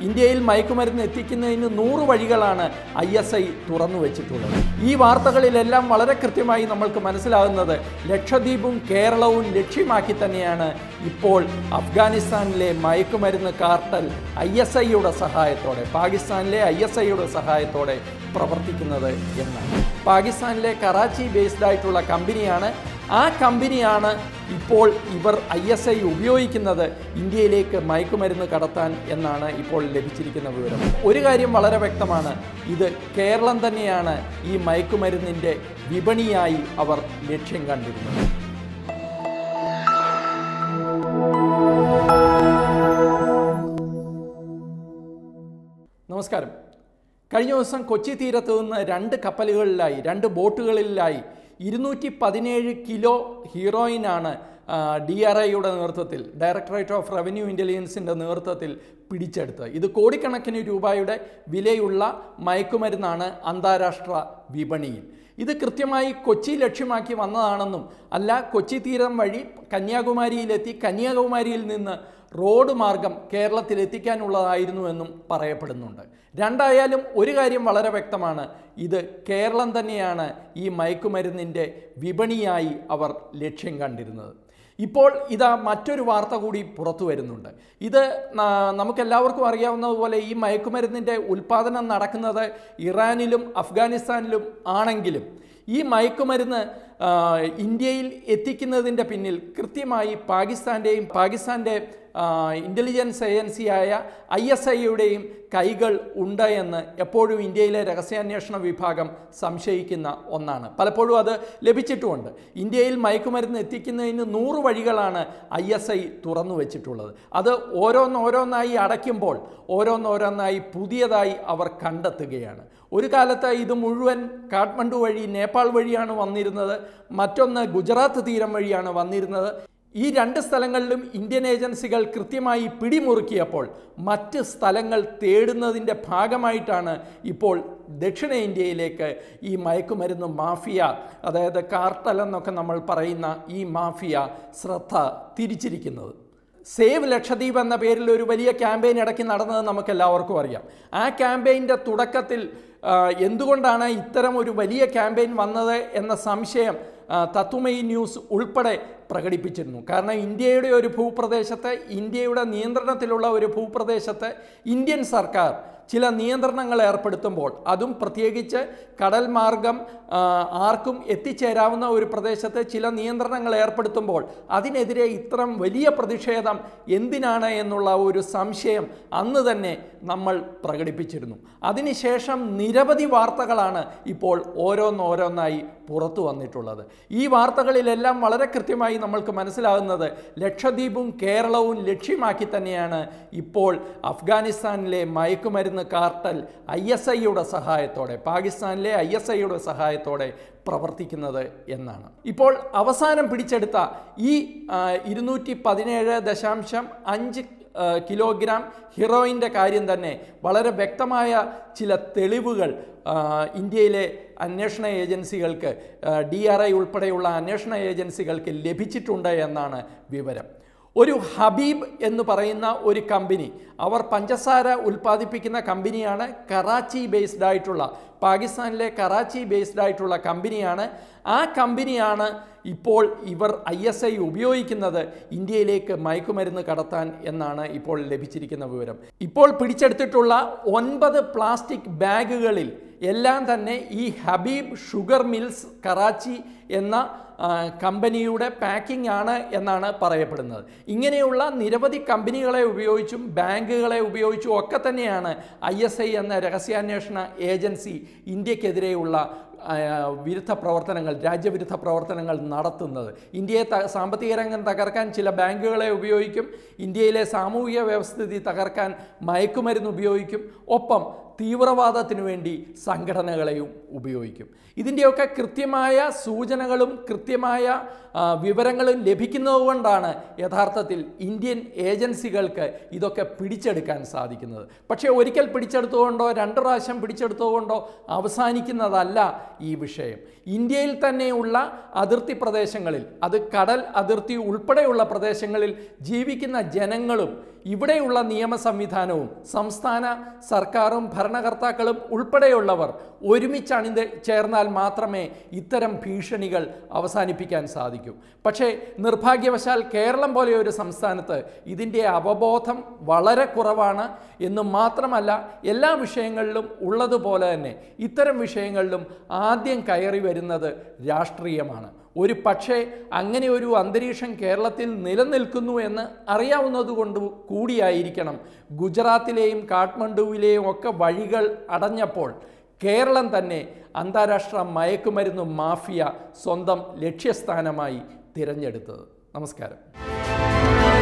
ഇന്ത്യയിൽ മയക്കുമരുന്ന് എത്തിക്കുന്നതിന് നൂറ് വഴികളാണ് ഐ എസ് ഐ തുറന്നു വെച്ചിട്ടുള്ളത് ഈ വാർത്തകളിലെല്ലാം വളരെ കൃത്യമായി നമ്മൾക്ക് മനസ്സിലാകുന്നത് ലക്ഷദ്വീപും കേരളവും ലക്ഷ്യമാക്കി തന്നെയാണ് ഇപ്പോൾ അഫ്ഗാനിസ്ഥാനിലെ മയക്കുമരുന്ന് കാർട്ടൽ ഐ എസ് ഐയുടെ സഹായത്തോടെ പാകിസ്ഥാനിലെ ഐ എസ് ഐയുടെ സഹായത്തോടെ പ്രവർത്തിക്കുന്നത് എന്നാണ് പാകിസ്ഥാനിലെ കറാച്ചി ബേസ്ഡ് ആയിട്ടുള്ള കമ്പനിയാണ് ആ കമ്പനിയാണ് ഇപ്പോൾ ഇവർ ഐ എസ് ഐ ഉപയോഗിക്കുന്നത് ഇന്ത്യയിലേക്ക് മയക്കുമരുന്ന് കടത്താൻ എന്നാണ് ഇപ്പോൾ ലഭിച്ചിരിക്കുന്ന വിവരം ഒരു കാര്യം വളരെ വ്യക്തമാണ് ഇത് കേരളം തന്നെയാണ് ഈ മയക്കുമരുന്നിൻ്റെ വിപണിയായി അവർ ലക്ഷ്യം കണ്ടിരുന്നത് നമസ്കാരം കഴിഞ്ഞ ദിവസം കൊച്ചി തീരത്ത് നിന്ന് രണ്ട് കപ്പലുകളിലായി രണ്ട് ബോട്ടുകളിലായി ഇരുന്നൂറ്റി പതിനേഴ് കിലോ ഹീറോയിനാണ് ഡി ആർ ഐയുടെ നേതൃത്വത്തിൽ ഡയറക്ടറേറ്റ് ഓഫ് റവന്യൂ ഇൻ്റലിജൻസിൻ്റെ നേതൃത്വത്തിൽ പിടിച്ചെടുത്തത് ഇത് കോടിക്കണക്കിന് രൂപയുടെ വിലയുള്ള മയക്കുമരുന്നാണ് അന്താരാഷ്ട്ര വിപണിയിൽ ഇത് കൃത്യമായി കൊച്ചി ലക്ഷ്യമാക്കി വന്നതാണെന്നും അല്ല കൊച്ചി തീരം വഴി കന്യാകുമാരിയിലെത്തി കന്യാകുമാരിയിൽ നിന്ന് റോഡ് മാർഗം കേരളത്തിൽ എത്തിക്കാനുള്ളതായിരുന്നുവെന്നും പറയപ്പെടുന്നുണ്ട് രണ്ടായാലും ഒരു കാര്യം വളരെ വ്യക്തമാണ് ഇത് കേരളം തന്നെയാണ് ഈ മയക്കുമരുന്നിൻ്റെ വിപണിയായി അവർ ലക്ഷ്യം കണ്ടിരുന്നത് ഇപ്പോൾ ഇതാ മറ്റൊരു വാർത്ത കൂടി പുറത്തു വരുന്നുണ്ട് ഇത് ന- നമുക്കെല്ലാവർക്കും അറിയാവുന്നതുപോലെ ഈ മയക്കുമരുന്നിൻ്റെ ഉൽപ്പാദനം നടക്കുന്നത് ഇറാനിലും അഫ്ഗാനിസ്ഥാനിലും ആണെങ്കിലും ഈ മയക്കുമരുന്ന് ആ, ഇന്ത്യയിൽ എത്തിക്കുന്നതിൻ്റെ പിന്നിൽ കൃത്യമായി പാകിസ്ഥാൻ്റെയും പാകിസ്ഥാൻ്റെ ഇൻ്റലിജൻസ് ഏജൻസിയായ ഐ എസ് ഐയുടെയും കൈകൾ ഉണ്ട് എന്ന് എപ്പോഴും ഇന്ത്യയിലെ രഹസ്യാന്വേഷണ വിഭാഗം സംശയിക്കുന്ന ഒന്നാണ് പലപ്പോഴും അത് ലഭിച്ചിട്ടുമുണ്ട് ഇന്ത്യയിൽ മയക്കുമരുന്ന് എത്തിക്കുന്നതിന് നൂറ് വഴികളാണ് ഐ എസ് ഐ തുറന്നു വെച്ചിട്ടുള്ളത് അത് ഓരോന്നോരോന്നായി അടയ്ക്കുമ്പോൾ ഓരോന്നോരോന്നായി പുതിയതായി അവർ കണ്ടെത്തുകയാണ് ഒരു കാലത്ത് ഇത് മുഴുവൻ കാഠ്മണ്ഡു വഴി നേപ്പാൾ വഴിയാണ് വന്നിരുന്നത് മറ്റൊന്ന് ഗുജറാത്ത് തീരം വഴിയാണ് വന്നിരുന്നത് ഈ രണ്ട് സ്ഥലങ്ങളിലും ഇന്ത്യൻ ഏജൻസികൾ കൃത്യമായി പിടിമുറുക്കിയപ്പോൾ മറ്റ് സ്ഥലങ്ങൾ തേടുന്നതിൻ്റെ ഭാഗമായിട്ടാണ് ഇപ്പോൾ ദക്ഷിണേന്ത്യയിലേക്ക് ഈ മയക്കുമരുന്ന് മാഫിയ അതായത് കാർട്ടൽ എന്നൊക്കെ നമ്മൾ പറയുന്ന ഈ മാഫിയ ശ്രദ്ധ തിരിച്ചിരിക്കുന്നത് സേവ് ലക്ഷദ്വീപ് എന്ന പേരിൽ ഒരു വലിയ ക്യാമ്പയിൻ ഇടയ്ക്ക് നടന്നത് നമുക്ക് എല്ലാവർക്കും അറിയാം ആ ക്യാമ്പയിൻ്റെ തുടക്കത്തിൽ ആ, എന്തുകൊണ്ടാണ് ഇത്തരം ഒരു വലിയ ക്യാമ്പയിൻ വന്നത് എന്ന സംശയം ആ, തത്വമയി ന്യൂസ് ഉൾപ്പെടെ പ്രകടിപ്പിച്ചിരുന്നു കാരണം ഇന്ത്യയുടെ ഒരു ഭൂപ്രദേശത്ത് ഇന്ത്യയുടെ നിയന്ത്രണത്തിലുള്ള ഒരു ഭൂപ്രദേശത്ത് ഇന്ത്യൻ സർക്കാർ ചില നിയന്ത്രണങ്ങൾ ഏർപ്പെടുത്തുമ്പോൾ അതും പ്രത്യേകിച്ച് കടൽ മാർഗം ആ, ആർക്കും എത്തിച്ചേരാവുന്ന ഒരു പ്രദേശത്ത് ചില നിയന്ത്രണങ്ങൾ ഏർപ്പെടുത്തുമ്പോൾ അതിനെതിരെ ഇത്തരം വലിയ പ്രതിഷേധം എന്തിനാണ് എന്നുള്ള ഒരു സംശയം അന്ന് തന്നെ നമ്മൾ പ്രകടിപ്പിച്ചിരുന്നു അതിനുശേഷം നിരവധി വാർത്തകളാണ് ഇപ്പോൾ ഓരോന്നോരോന്നായി പുറത്തു വന്നിട്ടുള്ളത് ഈ വാർത്തകളിലെല്ലാം വളരെ കൃത്യമായി നമ്മൾക്ക് മനസ്സിലാകുന്നത് ലക്ഷദ്വീപും കേരളവും ലക്ഷ്യമാക്കി തന്നെയാണ് ഇപ്പോൾ അഫ്ഗാനിസ്ഥാനിലെ മയക്കുമരുന്ന് കാർട്ടൽ ഐ എസ് ഐയുടെ സഹായത്തോടെ പാകിസ്ഥാനിലെ ഐ എസ് ഐയുടെ സഹായത്തോടെ പ്രവർത്തിക്കുന്നത് എന്നാണ് ഇപ്പോൾ അവസാനം പിടിച്ചെടുത്ത ഈ ഇരുന്നൂറ്റി പതിനേഴ് ദശാംശം അഞ്ച് ആ, കിലോഗ്രാം ഹീറോയിൻ്റെ കാര്യം തന്നെ വളരെ വ്യക്തമായ ചില തെളിവുകൾ ആ, ഇന്ത്യയിലെ അന്വേഷണ ഏജൻസികൾക്ക് ഡി ആർ ഐ ഉൾപ്പെടെയുള്ള അന്വേഷണ ഏജൻസികൾക്ക് ലഭിച്ചിട്ടുണ്ട് എന്നാണ് വിവരം ഒരു ഹബീബ് എന്ന് പറയുന്ന ഒരു കമ്പനി അവർ പഞ്ചസാര ഉൽപ്പാദിപ്പിക്കുന്ന കമ്പനിയാണ് കറാച്ചി ബേസ്ഡ് ആയിട്ടുള്ള പാകിസ്ഥാനിലെ കറാച്ചി ബേസ്ഡ് ആയിട്ടുള്ള കമ്പനിയാണ് ആ കമ്പനിയാണ് ഇപ്പോൾ ഇവർ ഐ എസ് ഐ ഉപയോഗിക്കുന്നത് ഇന്ത്യയിലേക്ക് മയക്കുമരുന്ന് കടത്താൻ എന്നാണ് ഇപ്പോൾ ലഭിച്ചിരിക്കുന്ന വിവരം ഇപ്പോൾ പിടിച്ചെടുത്തിട്ടുള്ള ഒൻപത് പ്ലാസ്റ്റിക് ബാഗുകളിൽ എല്ലാം തന്നെ ഈ ഹബീബ് ഷുഗർ മിൽസ് കറാച്ചി എന്ന ആ, കമ്പനിയുടെ പാക്കിംഗ് ആണ് എന്നാണ് പറയപ്പെടുന്നത് ഇങ്ങനെയുള്ള നിരവധി കമ്പനികളെ ഉപയോഗിച്ചും ബാങ്കുകളെ ഉപയോഗിച്ചും ഒക്കെ തന്നെയാണ് ഐ എസ് ഐ എന്ന രഹസ്യാന്വേഷണ ഏജൻസി ഇന്ത്യക്കെതിരെയുള്ള ആ, വിരുദ്ധ പ്രവർത്തനങ്ങൾ രാജ്യവിരുദ്ധ പ്രവർത്തനങ്ങൾ നടത്തുന്നത് ഇന്ത്യയെ ത സാമ്പത്തിക രംഗം തകർക്കാൻ ചില ബാങ്കുകളെ ഉപയോഗിക്കും ഇന്ത്യയിലെ സാമൂഹിക വ്യവസ്ഥിതി തകർക്കാൻ മയക്കുമരുന്ന് ഉപയോഗിക്കും ഒപ്പം തീവ്രവാദത്തിനു വേണ്ടി സംഘടനകളെയും ഉപയോഗിക്കും ഇതിൻ്റെയൊക്കെ കൃത്യമായ സൂചനകളും കൃത്യമായ ആ, വിവരങ്ങളും ലഭിക്കുന്നതുകൊണ്ടാണ് യഥാർത്ഥത്തിൽ ഇന്ത്യൻ ഏജൻസികൾക്ക് ഇതൊക്കെ പിടിച്ചെടുക്കാൻ സാധിക്കുന്നത് പക്ഷേ ഒരിക്കൽ പിടിച്ചെടുത്തുകൊണ്ടോ രണ്ട് പ്രാവശ്യം പിടിച്ചെടുത്തുകൊണ്ടോ അവസാനിക്കുന്നതല്ല ഈ വിഷയം ഇന്ത്യയിൽ തന്നെയുള്ള അതിർത്തി പ്രദേശങ്ങളിൽ അത് കടൽ അതിർത്തി ഉൾപ്പെടെയുള്ള പ്രദേശങ്ങളിൽ ജീവിക്കുന്ന ജനങ്ങളും ഇവിടെയുള്ള നിയമ സംവിധാനവും സംസ്ഥാന സർക്കാരും ഭരണകർത്താക്കളും ഉൾപ്പെടെയുള്ളവർ ഒരുമിച്ച് അണിത് ചേർന്നാൽ മാത്രമേ ഇത്തരം ഭീഷണികൾ അവസാനിപ്പിക്കാൻ സാധിക്കൂ പക്ഷേ നിർഭാഗ്യവശാൽ കേരളം പോലെ ഒരു സംസ്ഥാനത്ത് ഇതിൻ്റെ അവബോധം വളരെ കുറവാണ് എന്ന് മാത്രമല്ല എല്ലാ വിഷയങ്ങളിലും ഉള്ളതുപോലെ തന്നെ ഇത്തരം വിഷയങ്ങളിലും ആദ്യം കയറി വരുന്നത് രാഷ്ട്രീയമാണ് ഒരു പക്ഷേ അങ്ങനെ ഒരു അന്തരീക്ഷം കേരളത്തിൽ നിലനിൽക്കുന്നു എന്ന് അറിയാവുന്നതുകൊണ്ട് കൂടിയായിരിക്കണം ഗുജറാത്തിലെയും കാഠ്മണ്ഡുവിലെയും ഒക്കെ വഴികൾ അടഞ്ഞപ്പോൾ കേരളം തന്നെ അന്താരാഷ്ട്ര മയക്കുമരുന്ന് മാഫിയ സ്വന്തം ലക്ഷ്യസ്ഥാനമായി തിരഞ്ഞെടുത്തത് നമസ്കാരം